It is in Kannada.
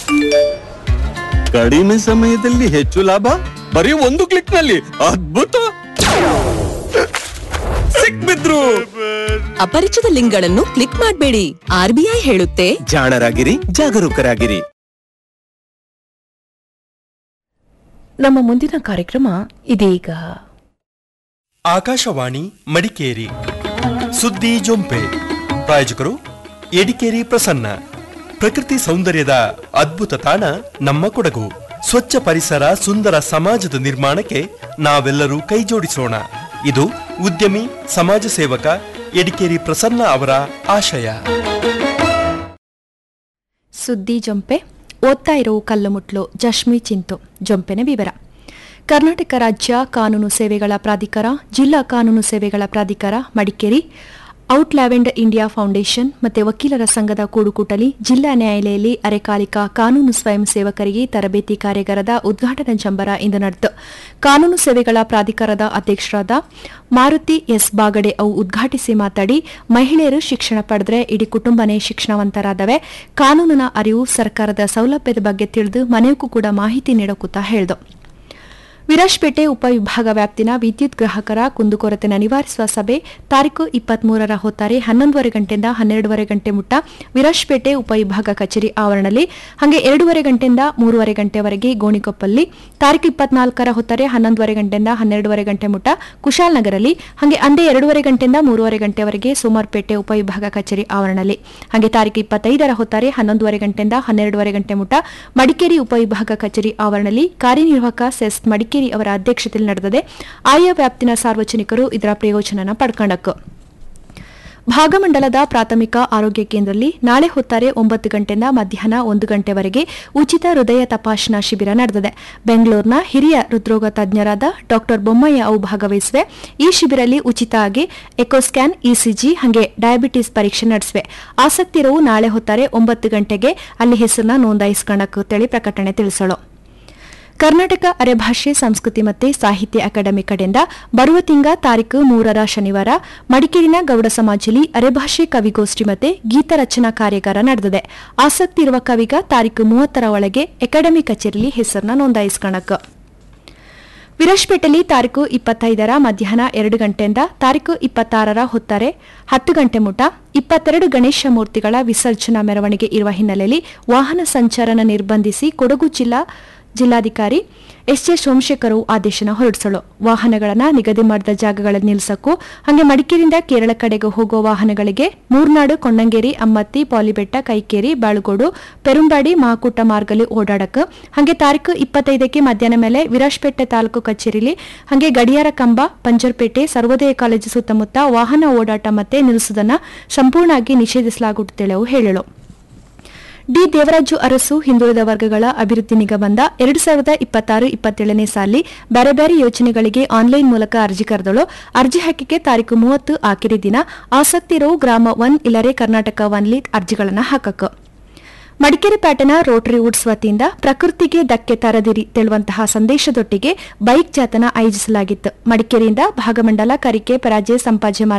ಕಡಿಮೆ ಸಮಯದಲ್ಲಿ ಹೆಚ್ಚು ಲಾಭ ಬರೀ ಒಂದು ಕ್ಲಿಕ್ ನಲ್ಲಿ ಅದ್ಭುತ ಸಿಕ್ಬಿದ್ರು ಅಪರಿಚಿತ ಲಿಂಕ್ಗಳನ್ನು ಕ್ಲಿಕ್ ಮಾಡಬೇಡಿ ಆರ್ಬಿಐ ಹೇಳುತ್ತೆ ಜಾಣರಾಗಿರಿ ಜಾಗರೂಕರಾಗಿರಿ ನಮ್ಮ ಮುಂದಿನ ಕಾರ್ಯಕ್ರಮ ಇದೀಗ ಆಕಾಶವಾಣಿ ಮಡಿಕೇರಿ ಸುದ್ದಿ ಜೊಂಪೆ ಪ್ರಾಯೋಜಕರು ಎಡಿಕೇರಿ ಪ್ರಸನ್ನ ಪ್ರಕೃತಿ ಸೌಂದರ್ಯದ ಅದ್ಭುತ ತಾಣ ನಮ್ಮ ಕೊಡಗು ಸ್ವಚ್ಛ ಪರಿಸರ ಸುಂದರ ಸಮಾಜದ ನಿರ್ಮಾಣಕ್ಕೆ ನಾವೆಲ್ಲರೂ ಕೈಜೋಡಿಸೋಣ ಇದು ಉದ್ಯಮಿ ಸಮಾಜ ಸೇವಕ ಎಡಿಕೇರಿ ಪ್ರಸನ್ನ ಅವರ ಆಶಯ ಸುದ್ದಿ ಜೊಂಪೆ ಓದ್ತಾ ಇರೋ ಕಲ್ಲುಮುಟ್ಲು ಜಶ್ಮಿ ಚಿಂತು ಜೊಂಪೆನ ವಿವರ ಕರ್ನಾಟಕ ರಾಜ್ಯ ಕಾನೂನು ಸೇವೆಗಳ ಪ್ರಾಧಿಕಾರ ಜಿಲ್ಲಾ ಕಾನೂನು ಸೇವೆಗಳ ಪ್ರಾಧಿಕಾರ ಮಡಿಕೇರಿ ಔಟ್ ಲ್ಯಾವೆಂಡ್ ಇಂಡಿಯಾ ಫೌಂಡೇಶನ್ ಮತ್ತು ವಕೀಲರ ಸಂಘದ ಕೂಡುಕೂಟಲಿ ಜಿಲ್ಲಾ ನ್ಯಾಯಾಲಯದಲ್ಲಿ ಅರೆಕಾಲಿಕ ಕಾನೂನು ಸ್ವಯಂ ಸೇವಕರಿಗೆ ತರಬೇತಿ ಕಾರ್ಯಾಗಾರದ ಉದ್ಘಾಟನಾ ಜಂಬರ ಇಂದು ನಡೆಯಿತು ಕಾನೂನು ಸೇವೆಗಳ ಪ್ರಾಧಿಕಾರದ ಅಧ್ಯಕ್ಷರಾದ ಮಾರುತಿ ಎಸ್ ಬಾಗಡೆ ಅವು ಉದ್ಘಾಟಿಸಿ ಮಾತಾಡಿ ಮಹಿಳೆಯರು ಶಿಕ್ಷಣ ಪಡೆದ್ರೆ ಇಡೀ ಕುಟುಂಬನೇ ಶಿಕ್ಷಣವಂತರಾದವೆ ಕಾನೂನಿನ ಅರಿವು ಸರ್ಕಾರದ ಸೌಲಭ್ಯದ ಬಗ್ಗೆ ತಿಳಿದು ಮನೆಗೂ ಕೂಡ ಮಾಹಿತಿ ನೀಡೋಕೂತ ಹೇಳ್ದು ವಿರಾಜ್ಪೇಟೆ ಉಪವಿಭಾಗ ವ್ಯಾಪ್ತಿನ ವಿದ್ಯುತ್ ಗ್ರಾಹಕರ ಕುಂದುಕೊರತೆನ ನಿವಾರಿಸುವ ಸಭೆ ತಾರೀಕು ಇಪ್ಪತ್ಮೂರರ ಹೊತ್ತಾರೆ ಹನ್ನೊಂದುವರೆ ಗಂಟೆಯಿಂದ ಹನ್ನೆರಡುವರೆ ಗಂಟೆ ಮುಟ್ಟ ವಿರಾಜ್ಪೇಟೆ ಉಪವಿಭಾಗ ಕಚೇರಿ ಆವರಣದಲ್ಲಿ ಹಾಗೆ ಎರಡೂವರೆ ಗಂಟೆಯಿಂದ ಮೂರುವರೆ ಗಂಟೆವರೆಗೆ ಗೋಣಿಕೊಪ್ಪಲ್ಲಿ ತಾರೀಕು ಇಪ್ಪತ್ನಾಲ್ಕರ ಹೊತ್ತಾರೆ ಹನ್ನೊಂದುವರೆ ಗಂಟೆಯಿಂದ ಹನ್ನೆರಡುವರೆ ಗಂಟೆ ಮುಟ್ಟ ಕುಶಾಲನಗರಲ್ಲಿ ಹಾಗೆ ಅಂದೇ ಎರಡೂವರೆ ಗಂಟೆಯಿಂದ ಮೂರುವರೆ ಗಂಟೆವರೆಗೆ ಸೋಮವಾರಪೇಟೆ ಉಪವಿಭಾಗ ಕಚೇರಿ ಆವರಣದಲ್ಲಿ ಹಾಗೆ ತಾರೀಕು ಇಪ್ಪತ್ತೈದರ ಹೊತ್ತಾರೆ ಹನ್ನೊಂದುವರೆ ಗಂಟೆಯಿಂದ ಹನ್ನೆರಡುವರೆ ಗಂಟೆ ಮುಟ್ಟ ಮಡಿಕೇರಿ ಉಪವಿಭಾಗ ಕಚೇರಿ ಆವರಣದಲ್ಲಿ ಕಾರ್ಯನಿರ್ವಾಹಕ ಸೆಸ್ ಮಡಿಕೇರಿ ಅವರ ಅಧ್ಯಕ್ಷತೆಯಲ್ಲಿ ನಡೆದಿದೆ ಆಯಾ ವ್ಯಾಪ್ತಿನ ಸಾರ್ವಜನಿಕರು ಇದರ ಪ್ರಯೋಜನನ ಪಡ್ಕೊಂಡಕ್ಕು ಭಾಗಮಂಡಲದ ಪ್ರಾಥಮಿಕ ಆರೋಗ್ಯ ಕೇಂದ್ರದಲ್ಲಿ ನಾಳೆ ಹೊತ್ತಾರೆ ಒಂಬತ್ತು ಗಂಟೆಯಿಂದ ಮಧ್ಯಾಹ್ನ ಒಂದು ಗಂಟೆವರೆಗೆ ಉಚಿತ ಹೃದಯ ತಪಾಸಣಾ ಶಿಬಿರ ನಡೆದಿದೆ ಬೆಂಗಳೂರಿನ ಹಿರಿಯ ಹೃದ್ರೋಗ ತಜ್ಞರಾದ ಡಾ ಬೊಮ್ಮಯ್ಯ ಅವು ಭಾಗವಹಿಸಿವೆ ಈ ಶಿಬಿರಲ್ಲಿ ಉಚಿತ ಆಗಿ ಎಕೋಸ್ಕ್ಯಾನ್ ಇಸಿಜಿ ಹಾಗೆ ಡಯಾಬಿಟಿಸ್ ಪರೀಕ್ಷೆ ನಡೆಸಿವೆ ಆಸಕ್ತಿ ಇರೋವು ನಾಳೆ ಹೊತ್ತಾರೆ ಒಂಬತ್ತು ಗಂಟೆಗೆ ಅಲ್ಲಿ ಹೆಸರನ್ನ ನೋಂದಾಯಿಸಿಕೊಳ್ಳಕ್ಕೆ ತಿಳಿ ಪ್ರಕಟಣೆ ತಿಳಿಸಳು ಕರ್ನಾಟಕ ಅರೆಭಾಷೆ ಸಂಸ್ಕೃತಿ ಮತ್ತು ಸಾಹಿತ್ಯ ಅಕಾಡೆಮಿ ಕಡೆಯಿಂದ ಬರುವ ತಿಂಗ ತಾರೀಕು ಮೂರರ ಶನಿವಾರ ಮಡಿಕೇರಿನ ಗೌಡ ಸಮಾಜದಲ್ಲಿ ಅರೆಭಾಷೆ ಕವಿಗೋಷ್ಠಿ ಮತ್ತು ಗೀತ ರಚನಾ ಕಾರ್ಯಾಗಾರ ನಡೆದಿದೆ ಆಸಕ್ತಿ ಇರುವ ಕವಿಗ ತಾರೀಕು ಮೂವತ್ತರ ಒಳಗೆ ಅಕಾಡೆಮಿ ಕಚೇರಿಯಲ್ಲಿ ಹೆಸರನ್ನ ನೋಂದಾಯಿಸಿಕೊಳ್ಳಕ್ಕೆ ವಿರಾಜ್ಪೇಟೆಯಲ್ಲಿ ತಾರೀಕು ಇಪ್ಪತ್ತೈದರ ಮಧ್ಯಾಹ್ನ ಎರಡು ಗಂಟೆಯಿಂದ ತಾರೀಕು ಇಪ್ಪತ್ತಾರರ ಹೊತ್ತಾರೆ ಹತ್ತು ಗಂಟೆ ಮುಟ ಇಪ್ಪತ್ತೆರಡು ಗಣೇಶ ಮೂರ್ತಿಗಳ ವಿಸರ್ಜನಾ ಮೆರವಣಿಗೆ ಇರುವ ಹಿನ್ನೆಲೆಯಲ್ಲಿ ವಾಹನ ಸಂಚಾರನ ನಿರ್ಬಂಧಿಸಿ ಕೊಡಗು ಜಿಲ್ಲಾ ಜಿಲ್ಲಾಧಿಕಾರಿ ಎಸ್ ಜೆ ಸೋಮಶೇಖರ್ ಆದೇಶನ ಹೊರಡಿಸಲು ವಾಹನಗಳನ್ನು ನಿಗದಿ ಮಾಡಿದ ಜಾಗಗಳಲ್ಲಿ ನಿಲ್ಲಿಸಕ್ಕೂ ಹಾಗೆ ಮಡಿಕೇರಿಯಿಂದ ಕೇರಳ ಕಡೆಗೆ ಹೋಗುವ ವಾಹನಗಳಿಗೆ ಮೂರ್ನಾಡು ಕೊಂಡಂಗೇರಿ ಅಮ್ಮತ್ತಿ ಪಾಲಿಬೆಟ್ಟ ಕೈಕೇರಿ ಬಾಳುಗೋಡು ಪೆರುಂಬಾಡಿ ಮಹಾಕೂಟ ಮಾರ್ಗಲಿ ಓಡಾಡಕ್ಕೆ ಹಾಗೆ ತಾರೀಕು ಇಪ್ಪತ್ತೈದಕ್ಕೆ ಮಧ್ಯಾಹ್ನ ಮೇಲೆ ವಿರಾಜ್ಪೇಟೆ ತಾಲೂಕು ಕಚೇರಿಲಿ ಹಾಗೆ ಗಡಿಯಾರ ಕಂಬ ಪಂಜರ್ಪೇಟೆ ಸರ್ವೋದಯ ಕಾಲೇಜು ಸುತ್ತಮುತ್ತ ವಾಹನ ಓಡಾಟ ಮತ್ತೆ ನಿಲ್ಲಿಸುವುದನ್ನು ಸಂಪೂರ್ಣವಾಗಿ ನಿಷೇಧಿಸಲಾಗುತ್ತದೆ ಹೇಳಲು ಡಿ ದೇವರಾಜು ಅರಸು ಹಿಂದುಳಿದ ವರ್ಗಗಳ ಅಭಿವೃದ್ಧಿ ನಿಗಮದ ಎರಡು ಸಾವಿರದ ಇಪ್ಪತ್ತಾರು ಇಪ್ಪತ್ತೇಳನೇ ಸಾಲಿ ಬೇರೆ ಬೇರೆ ಯೋಜನೆಗಳಿಗೆ ಆನ್ಲೈನ್ ಮೂಲಕ ಅರ್ಜಿ ಕರೆದಳು ಅರ್ಜಿ ಹಾಕಿಕೆ ತಾರೀಕು ಮೂವತ್ತು ಆಖರಿ ದಿನ ಆಸಕ್ತಿ ಇರೋ ಗ್ರಾಮ ಒನ್ ಇಲ್ಲರೆ ಕರ್ನಾಟಕ ಒನ್ಲಿ ಅರ್ಜಿಗಳನ್ನು ಹಾಕಕ್ಕೆ ಮಡಿಕೇರಿ ಪ್ಯಾಟನ ರೋಟರಿ ವುಡ್ಸ್ ವತಿಯಿಂದ ಪ್ರಕೃತಿಗೆ ಧಕ್ಕೆ ತರದಿರಿ ತೆಳುವಂತಹ ಸಂದೇಶದೊಟ್ಟಿಗೆ ಬೈಕ್ ಜಾಥನ ಆಯೋಜಿಸಲಾಗಿತ್ತು ಮಡಿಕೇರಿಯಿಂದ ಭಾಗಮಂಡಲ ಕರಿಕೆ ಪರಾಜೆ ಸಂಪಾಜೆ ಮಾರ್ಗ